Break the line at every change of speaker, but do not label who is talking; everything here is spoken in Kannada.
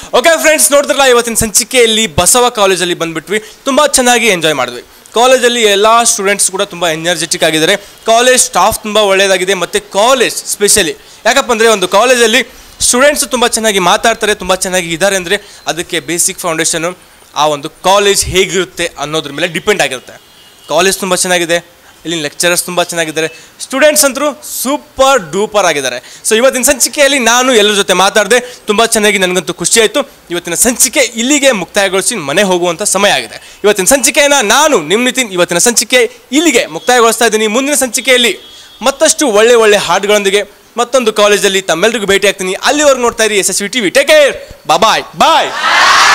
ಓಕೆ ಫ್ರೆಂಡ್ಸ್ ನೋಡಿದ್ರಲ್ಲ ಇವತ್ತಿನ ಸಂಚಿಕೆಯಲ್ಲಿ ಬಸವ ಕಾಲೇಜಲ್ಲಿ ಬಂದ್ಬಿಟ್ವಿ ತುಂಬ ಚೆನ್ನಾಗಿ ಎಂಜಾಯ್ ಮಾಡಿದ್ವಿ ಕಾಲೇಜಲ್ಲಿ ಎಲ್ಲ ಸ್ಟೂಡೆಂಟ್ಸ್ ಕೂಡ ತುಂಬ ಎನರ್ಜೆಟಿಕ್ ಆಗಿದ್ದಾರೆ ಕಾಲೇಜ್ ಸ್ಟಾಫ್ ತುಂಬ ಒಳ್ಳೆಯದಾಗಿದೆ ಮತ್ತು ಕಾಲೇಜ್ ಸ್ಪೆಷಲಿ ಯಾಕಪ್ಪ ಅಂದರೆ ಒಂದು ಕಾಲೇಜಲ್ಲಿ ಸ್ಟೂಡೆಂಟ್ಸ್ ತುಂಬ ಚೆನ್ನಾಗಿ ಮಾತಾಡ್ತಾರೆ ತುಂಬ ಚೆನ್ನಾಗಿ ಇದ್ದಾರೆ ಅಂದರೆ ಅದಕ್ಕೆ ಬೇಸಿಕ್ ಫೌಂಡೇಶನು ಆ ಒಂದು ಕಾಲೇಜ್ ಹೇಗಿರುತ್ತೆ ಅನ್ನೋದ್ರ ಮೇಲೆ ಡಿಪೆಂಡ್ ಆಗಿರುತ್ತೆ ಕಾಲೇಜ್ ತುಂಬ ಚೆನ್ನಾಗಿದೆ ಇಲ್ಲಿ ಲೆಕ್ಚರರ್ಸ್ ತುಂಬ ಚೆನ್ನಾಗಿದ್ದಾರೆ ಸ್ಟೂಡೆಂಟ್ಸ್ ಅಂತರೂ ಸೂಪರ್ ಡೂಪರ್ ಆಗಿದ್ದಾರೆ ಸೊ ಇವತ್ತಿನ ಸಂಚಿಕೆಯಲ್ಲಿ ನಾನು ಎಲ್ಲರ ಜೊತೆ ಮಾತಾಡಿದೆ ತುಂಬ ಚೆನ್ನಾಗಿ ನನಗಂತೂ ಖುಷಿ ಆಯಿತು ಇವತ್ತಿನ ಸಂಚಿಕೆ ಇಲ್ಲಿಗೆ ಮುಕ್ತಾಯಗೊಳಿಸಿ ಮನೆ ಹೋಗುವಂಥ ಸಮಯ ಆಗಿದೆ ಇವತ್ತಿನ ಸಂಚಿಕೆಯನ್ನು ನಾನು ನಿಮ್ಮ ನಿತಿನ್ ಇವತ್ತಿನ ಸಂಚಿಕೆ ಇಲ್ಲಿಗೆ ಮುಕ್ತಾಯಗೊಳಿಸ್ತಾ ಇದ್ದೀನಿ ಮುಂದಿನ ಸಂಚಿಕೆಯಲ್ಲಿ ಮತ್ತಷ್ಟು ಒಳ್ಳೆ ಒಳ್ಳೆ ಹಾಡುಗಳೊಂದಿಗೆ ಮತ್ತೊಂದು ಕಾಲೇಜಲ್ಲಿ ತಮ್ಮೆಲ್ಲರಿಗೂ ಭೇಟಿ ಆಗ್ತೀನಿ ಅಲ್ಲಿವರೆಗೂ ನೋಡ್ತಾ ಇರಿ S S V T V take care bye ಬಾಯ್